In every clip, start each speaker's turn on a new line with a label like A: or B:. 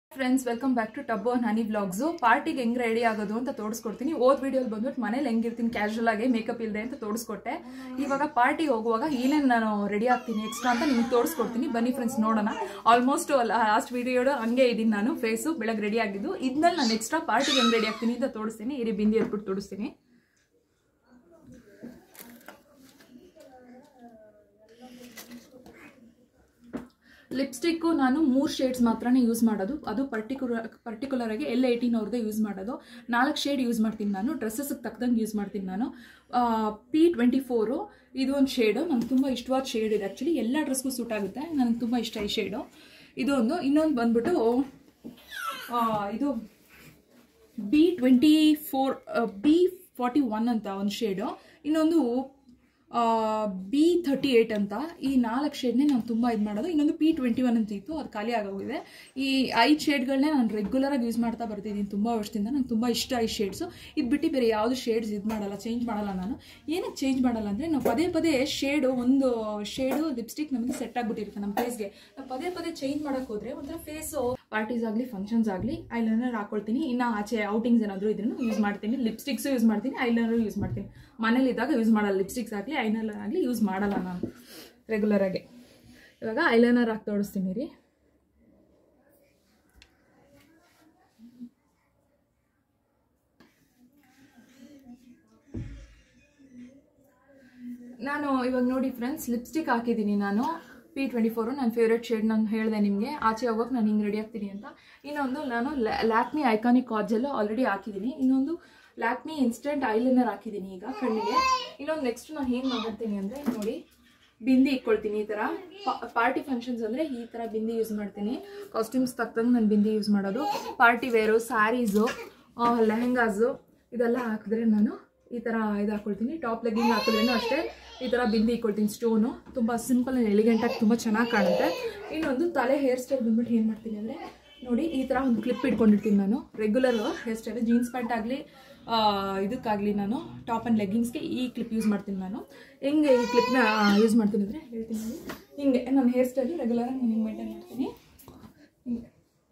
A: friends welcome back to ಟಬ್ಬೋ ಹನಿ vlogs ಪಾರ್ಟಿಗೆ ಹೆಂಗ್ ರೆಡಿ ಆಗೋದು ಅಂತ ತೋರಿಸ್ಕೊಡ್ತೀನಿ ಓದ್ ವಿಡಿಯೋಲಿ ಬಂದ್ಬಿಟ್ಟು ಮನೇಲಿ ಹೆಂಗಿರ್ತೀನಿ ಕ್ಯಾಶುವಲ್ ಆಗಿ ಮೇಕಪ್ ಇಲ್ಲದೆ ಅಂತ ತೋರಿಸ್ಕೊಟ್ಟೆ ಇವಾಗ ಪಾರ್ಟಿಗೆ ಹೋಗುವಾಗ ಏನೇನು ನಾನು ರೆಡಿ ಆಗ್ತೀನಿ ಎಕ್ಸ್ಟ್ರಾ ಅಂತ ನಿಮ್ಗೆ ತೋರಿಸ್ಕೊಡ್ತೀನಿ ಬನ್ನಿ ಫ್ರೆಂಡ್ಸ್ ನೋಡೋಣ ಆಲ್ಮೋಸ್ಟ್ ಲಾಸ್ಟ್ ವಿಡಿಯೋ ಹಂಗೆ ಇದ್ದೀನಿ ನಾನು ಫೇಸು ಬೆಳಗ್ಗೆ ರೆಡಿ ಆಗಿದ್ದು ಇದ್ನಲ್ಲಿ ನಾನು ಎಕ್ಸ್ಟ್ರಾ ಪಾರ್ಟಿಗೆ ಹೆಂಗ್ ರೆಡಿ ಆಗ್ತೀನಿ ಅಂತ ತೋರಿಸ್ತೀನಿ ಇರಿ ಬಿಂದಿ ಎತ್ಬಿಟ್ಟು ತೋರಿಸ್ತೀನಿ ಲಿಪ್ಸ್ಟಿಕ್ಕು ನಾನು ಮೂರು ಶೇಡ್ಸ್ ಮಾತ್ರನೇ ಯೂಸ್ ಮಾಡೋದು ಅದು ಪರ್ಟಿಕ್ಯುಲರ್ ಪರ್ಟಿಕ್ಯುಲರ್ ಆಗಿ ಎಲ್ ಏಯ್ಟೀನ್ ಅವ್ರದ್ದೇ ಯೂಸ್ ಮಾಡೋದು ನಾಲ್ಕು ಶೇಡ್ ಯೂಸ್ ಮಾಡ್ತೀನಿ ನಾನು ಡ್ರೆಸ್ಸಸ್ಗೆ ತಕ್ಕದಂಗೆ ಯೂಸ್ ಮಾಡ್ತೀನಿ ನಾನು ಪಿ ಟ್ವೆಂಟಿ ಫೋರು ಇದು ಒಂದು ಶೇಡು ನಂಗೆ ತುಂಬ ಇಷ್ಟವಾದ ಶೇಡ್ ಇದೆ ಆ್ಯಕ್ಚುಲಿ ಎಲ್ಲ ಡ್ರೆಸ್ಗೂ ಸೂಟ್ ಆಗುತ್ತೆ ನನಗೆ ತುಂಬ ಇಷ್ಟ ಈ ಶೇಡು ಇದು ಒಂದು ಇನ್ನೊಂದು ಬಂದ್ಬಿಟ್ಟು ಆ, ಇದು B twenty four B forty one ಅಂತ ಒಂದು ಶೇಡು ಇನ್ನೊಂದು ಬಿ ಥರ್ಟಿ ಏಯ್ಟ್ ಅಂತ ಈ ನಾಲ್ಕು ಶೇಡ್ನೇ ನಾನು ತುಂಬ ಇದು ಮಾಡೋದು ಇನ್ನೊಂದು ಪಿ ಟ್ವೆಂಟಿ ಒನ್ ಅಂತ ಇತ್ತು ಅದು ಖಾಲಿ ಆಗೋಗಿದೆ ಈ ಐದು ಶೇಡ್ಗಳನ್ನೇ ನಾನು ರೆಗ್ಯುಲರಾಗಿ ಯೂಸ್ ಮಾಡ್ತಾ ಬರ್ತಿದ್ದೀನಿ ತುಂಬ ವರ್ಷದಿಂದ ನಂಗೆ ತುಂಬ ಇಷ್ಟ ಈ ಶೇಡ್ಸು ಇದು ಬಿಟ್ಟು ಬೇರೆ ಯಾವುದು ಶೇಡ್ಸ್ ಇದು ಮಾಡಲ್ಲ ಚೇಂಜ್ ಮಾಡಲ್ಲ ನಾನು ಏನಕ್ಕೆ ಚೇಂಜ್ ಮಾಡಲ್ಲ ಅಂದರೆ ನಾವು ಪದೇ ಪದೇ ಶೇಡು ಒಂದು ಶೇಡು ಲಿಪ್ಸ್ಟಿಕ್ ನಮಗೆ ಸೆಟ್ ಆಗಿಬಿಟ್ಟಿರುತ್ತೆ ನಮ್ಮ ಫೇಸ್ಗೆ ನಾವು ಪದೇ ಪದೇ ಚೇಂಜ್ ಮಾಡೋಕೆ ಹೋದರೆ ಒಂಥರ ಫೇಸು ಪಾರ್ಟೀಸ್ ಆಗಲಿ ಫಂಕ್ಷನ್ಸ್ ಆಗಲಿ ಐಲೈನರ್ ಹಾಕೊಳ್ತೀನಿ ಇನ್ನು ಆಚೆ ಔಟಿಂಗ್ಸ್ ಏನಾದರೂ ಇದ್ರೂ ಯೂಸ್ ಮಾಡ್ತೀನಿ ಲಿಪ್ಸ್ಟಿಕ್ಸು ಯೂಸ್ ಮಾಡ್ತೀನಿ ಐಲೈನರು ಯೂಸ್ ಮಾಡ್ತೀನಿ ಮನೇಲಿ ಇದ್ದಾಗ ಯೂಸ್ ಮಾಡಲ್ಲ ಲಿಪ್ಸ್ಟಿಕ್ಸ್ ಆಗಲಿ ಐಲೈನರ್ ಆಗಲಿ ಯೂಸ್ ಮಾಡಲ್ಲ ನಾನು ರೆಗ್ಯುಲರಾಗಿ ಇವಾಗ ಐಲೈನರ್ ಹಾಕಿ ತೋರಿಸ್ತೀನಿ ರೀ ನಾನು ಇವಾಗ ನೋಡಿ ಫ್ರೆಂಡ್ಸ್ ಲಿಪ್ಸ್ಟಿಕ್ ಹಾಕಿದ್ದೀನಿ ನಾನು ಪಿ ಟ್ವೆಂಟಿ ಫೋರು ನನ್ನ ಫೇವ್ರೆಟ್ ಶೇಡ್ ನಾನು ಹೇಳಿದೆ ನಿಮಗೆ ಆಚೆ ಹೋಗೋಕೆ ನಾನು ಹಿಂಗೆ ರೆಡಿ ಆಗ್ತೀನಿ ಅಂತ ಇನ್ನೊಂದು ನಾನು ಲ್ಯಾಕ್ಮಿ ಐಕಾನಿಕ್ ಕಾಜೆಲ್ಲ ಆಲ್ರೆಡಿ ಹಾಕಿದ್ದೀನಿ ಇನ್ನೊಂದು ಲ್ಯಾಕ್ಮಿ ಇನ್ಸ್ಟೆಂಟ್ ಐಲೈನರ್ ಹಾಕಿದ್ದೀನಿ ಈಗ ಕಣ್ಣಿಗೆ ಇನ್ನೊಂದು ನೆಕ್ಸ್ಟ್ ನಾನು ಏನು ಮಾಡ್ತೀನಿ ಅಂದರೆ ನೋಡಿ ಬಿಂದಿ ಇಟ್ಕೊಳ್ತೀನಿ ಈ ಥರ ಪಾರ್ಟಿ ಫಂಕ್ಷನ್ಸ್ ಅಂದರೆ ಈ ಥರ ಬಿಂದಿ ಯೂಸ್ ಮಾಡ್ತೀನಿ ಕಾಸ್ಟ್ಯೂಮ್ಸ್ ತಕ್ಕಂಗೆ ನಾನು ಬಿಂದಿ ಯೂಸ್ ಮಾಡೋದು ಪಾರ್ಟಿ ವೇರು ಸ್ಯಾರೀಸು ಲೆಹಂಗಾಸು ಇದೆಲ್ಲ ಹಾಕಿದ್ರೆ ನಾನು ಈ ಥರ ಇದು ಹಾಕೊಳ್ತೀನಿ ಟಾಪ್ ಲೆಗ್ಗಿಂಗ್ ಹಾಕಿದ್ರೇನು ಅಷ್ಟೇ ಈ ಥರ ಬಿಂದಿ ಇಟ್ಕೊಳ್ತೀನಿ ಸ್ಟೋನು ತುಂಬ ಸಿಂಪಲ್ ಆ್ಯಂಡ್ ಎಲಿಗೆಂಟಾಗಿ ತುಂಬ ಚೆನ್ನಾಗಿ ಕಾಣುತ್ತೆ ಇನ್ನೊಂದು ತಲೆ ಹೇರ್ ಸ್ಟೈಲ್ ಬಂದ್ಬಿಟ್ಟು ಏನು ಮಾಡ್ತೀನಿ ಅಂದರೆ ನೋಡಿ ಈ ಥರ ಒಂದು ಕ್ಲಿಪ್ ಇಟ್ಕೊಂಡಿರ್ತೀನಿ ನಾನು regular hair style jeans pant ಆಗಲಿ ಇದಕ್ಕಾಗಲಿ ನಾನು ಟಾಪ್ ಆ್ಯಂಡ್ ಲೆಗ್ಗಿಂಗ್ಸ್ಗೆ ಈ ಕ್ಲಿಪ್ ಯೂಸ್ ಮಾಡ್ತೀನಿ ನಾನು ಹೆಂಗೆ ಈ ಕ್ಲಿಪ್ನ ಯೂಸ್ ಮಾಡ್ತೀನಿ ಅಂದರೆ ಹೇಳ್ತೀನಿ ನೋಡಿ ಹಿಂಗೆ ನನ್ನ ಹೇರ್ ಸ್ಟೈಲು ರೆಗ್ಯುಲರಾಗಿ ನಾನು ಹಿಂಗೆ ಮೇಂಟೈನ್ ಮಾಡ್ತೀನಿ ಹಿಂಗೆ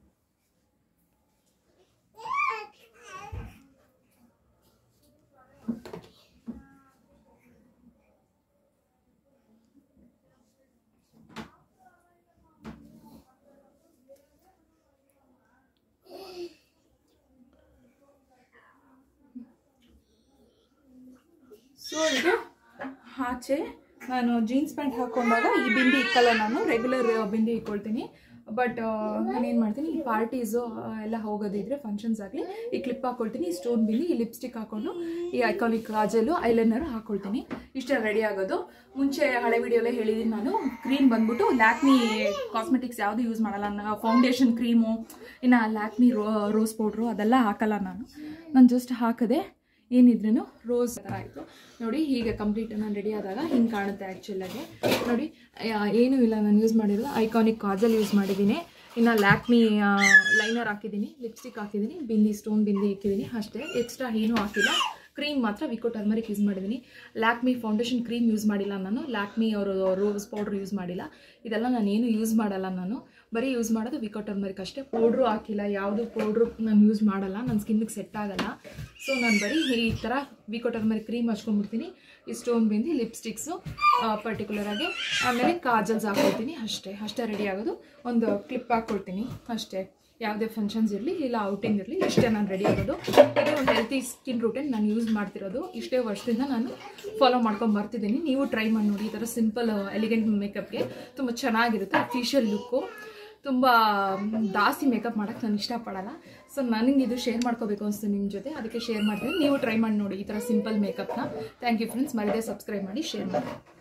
A: ಸೊ ಇದು ಆಚೆ ನಾನು ಜೀನ್ಸ್ ಪ್ಯಾಂಟ್ ಹಾಕೊಂಡಾಗ ಈ ಬಿಂದಿ ಇಕ್ಕಲ್ಲ ನಾನು ರೆಗ್ಯುಲರ್ ಬಿಂದಿ ಇಕ್ಕೊಳ್ತೀನಿ ಬಟ್ ನಾನು ಏನು ಮಾಡ್ತೀನಿ ಈ ಪಾರ್ಟೀಸು ಎಲ್ಲ ಹೋಗೋದಿದ್ರೆ ಫಂಕ್ಷನ್ಸ್ ಆಗಲಿ ಈ ಕ್ಲಿಪ್ ಹಾಕೊಳ್ತೀನಿ ಈ ಸ್ಟೋನ್ ಬಿಂದಿ ಈ ಲಿಪ್ಸ್ಟಿಕ್ ಹಾಕೊಂಡು ಈ ಐಕಾನಿಕ್ ಕಾಜಲು ಐಲೈನರ್ ಹಾಕೊಳ್ತೀನಿ ಇಷ್ಟೇ ರೆಡಿ ಆಗೋದು ಮುಂಚೆ ಹಳೆ ವಿಡಿಯೋಲೇ ಹೇಳಿದ್ದೀನಿ ನಾನು ಕ್ರೀಮ್ ಬಂದ್ಬಿಟ್ಟು ಲ್ಯಾಕ್ಮಿ ಕಾಸ್ಮೆಟಿಕ್ಸ್ ಯಾವುದು ಯೂಸ್ ಮಾಡಲ್ಲ ಫೌಂಡೇಶನ್ ಕ್ರೀಮು ಇನ್ನು ಲ್ಯಾಕ್ಮಿ ರೋ ರೋಸ್ ಪೌಡ್ರು ಅದೆಲ್ಲ ಹಾಕಲ್ಲ ನಾನು ನಾನು ಜಸ್ಟ್ ಹಾಕದೆ ಏನಿದ್ರೂ ರೋಸ್ ಥರ ಆಯಿತು ನೋಡಿ ಹೀಗೆ ಕಂಪ್ಲೀಟ್ ನಾನು ರೆಡಿ ಆದಾಗ ಹಿಂಗೆ ಕಾಣುತ್ತೆ ಆ್ಯಕ್ಚುಲಾಗಿ ನೋಡಿ ಯಾ- ಏನೂ ಇಲ್ಲ ನಾನು ಯೂಸ್ ಮಾಡಿರೋದು ಐಕಾನಿಕ್ ಕಾಜಲ್ ಯೂಸ್ ಮಾಡಿದ್ದೀನಿ ಇನ್ನು ಲ್ಯಾಕ್ಮಿ ಲೈನರ್ ಹಾಕಿದ್ದೀನಿ ಲಿಪ್ಸ್ಟಿಕ್ ಹಾಕಿದ್ದೀನಿ ಬಿಂದಿ ಸ್ಟೋನ್ ಬಿಂದಿ ಇಕ್ಕಿದ್ದೀನಿ ಅಷ್ಟೇ ಎಕ್ಸ್ಟ್ರಾ ಏನೂ ಹಾಕಿಲ್ಲ ಕ್ರೀಮ್ ಮಾತ್ರ ವಿಕೋ ಟರ್ಮರಿಕ್ ಯೂಸ್ ಮಾಡಿದ್ದೀನಿ ಲ್ಯಾಕ್ಮಿ ಫೌಂಡೇಶನ್ ಕ್ರೀಮ್ ಯೂಸ್ ಮಾಡಿಲ್ಲ ನಾನು ಲ್ಯಾಕ್ಮಿ ಅವರು ರೋಸ್ ಪೌಡ್ರ್ ಯೂಸ್ ಮಾಡಿಲ್ಲ ಇದೆಲ್ಲ ನಾನು ಏನು ಯೂಸ್ ಮಾಡಲ್ಲ ನಾನು ಬರೀ ಯೂಸ್ ಮಾಡೋದು ವಿಕೋ ಟರ್ಮರಿಕ್ ಅಷ್ಟೇ ಪೌಡ್ರು ಹಾಕಿಲ್ಲ ಯಾವುದು ಪೌಡ್ರು ನಾನು ಯೂಸ್ ಮಾಡಲ್ಲ ನನ್ನ ಸ್ಕಿನ್ನಿಗೆ ಸೆಟ್ ಆಗಲ್ಲ ಸೊ ನಾನು ಬರೀ ಈ ಥರ ವಿಕೋ ಟರ್ಮರಿಕ್ ಕ್ರೀಮ್ ಹಚ್ಕೊಂಡ್ಬಿಡ್ತೀನಿ ಈ ಸ್ಟೋನ್ ಬಿಂದಿ ಲಿಪ್ಸ್ಟಿಕ್ಸು ಪರ್ಟಿಕ್ಯುಲರ್ ಆಗಿ ಆಮೇಲೆ ಕಾಜಲ್ಸ್ ಹಾಕೊಳ್ತೀನಿ ಅಷ್ಟೇ ಅಷ್ಟೇ ರೆಡಿ ಆಗೋದು ಒಂದು ಕ್ಲಿಪ್ ಹಾಕ್ಕೊಳ್ತೀನಿ ಅಷ್ಟೇ ಯಾವುದೇ ಫಂಕ್ಷನ್ಸ್ ಇರಲಿ ಇಲ್ಲ ಔಟಿಂಗ್ ಇರಲಿ ಇಷ್ಟೇ ನಾನು ರೆಡಿ ಆಗೋದು ಇದು ಒಂದು ಹೆಲ್ತಿ ಸ್ಕಿನ್ ರೂಟೀನ್ ನಾನು ಯೂಸ್ ಮಾಡ್ತಿರೋದು ಇಷ್ಟೇ ವರ್ಷದಿಂದ ನಾನು ಫಾಲೋ ಮಾಡ್ಕೊಂಡು ಬರ್ತಿದ್ದೀನಿ ನೀವು ಟ್ರೈ ಮಾಡಿ ನೋಡಿ ಈ ಥರ ಸಿಂಪಲ್ ಎಲಿಗೆಂಟ್ ಮೇಕಪ್ಗೆ ತುಂಬ ಚೆನ್ನಾಗಿರುತ್ತೆ ಅಫಿಷಿಯಲ್ ಲುಕ್ಕು ತುಂಬ ಜಾಸ್ತಿ ಮೇಕಪ್ ಮಾಡೋಕ್ಕೆ ನಾನು ಇಷ್ಟಪಡಲ್ಲ ಸೊ ನನಗೆ ಇದು ಶೇರ್ ಮಾಡ್ಕೋಬೇಕು ಅನಿಸ್ತು ನಿಮ್ಮ ಜೊತೆ ಅದಕ್ಕೆ ಶೇರ್ ಮಾಡ್ತೀನಿ ನೀವು ಟ್ರೈ ಮಾಡಿ ನೋಡಿ ಈ ಥರ ಸಿಂಪಲ್ ಮೇಕಪ್ನ ಥ್ಯಾಂಕ್ ಯು ಫ್ರೆಂಡ್ಸ್ ಮರಿದೇ ಸಬ್ಸ್ಕ್ರೈಬ್ ಮಾಡಿ ಶೇರ್ ಮಾಡಿ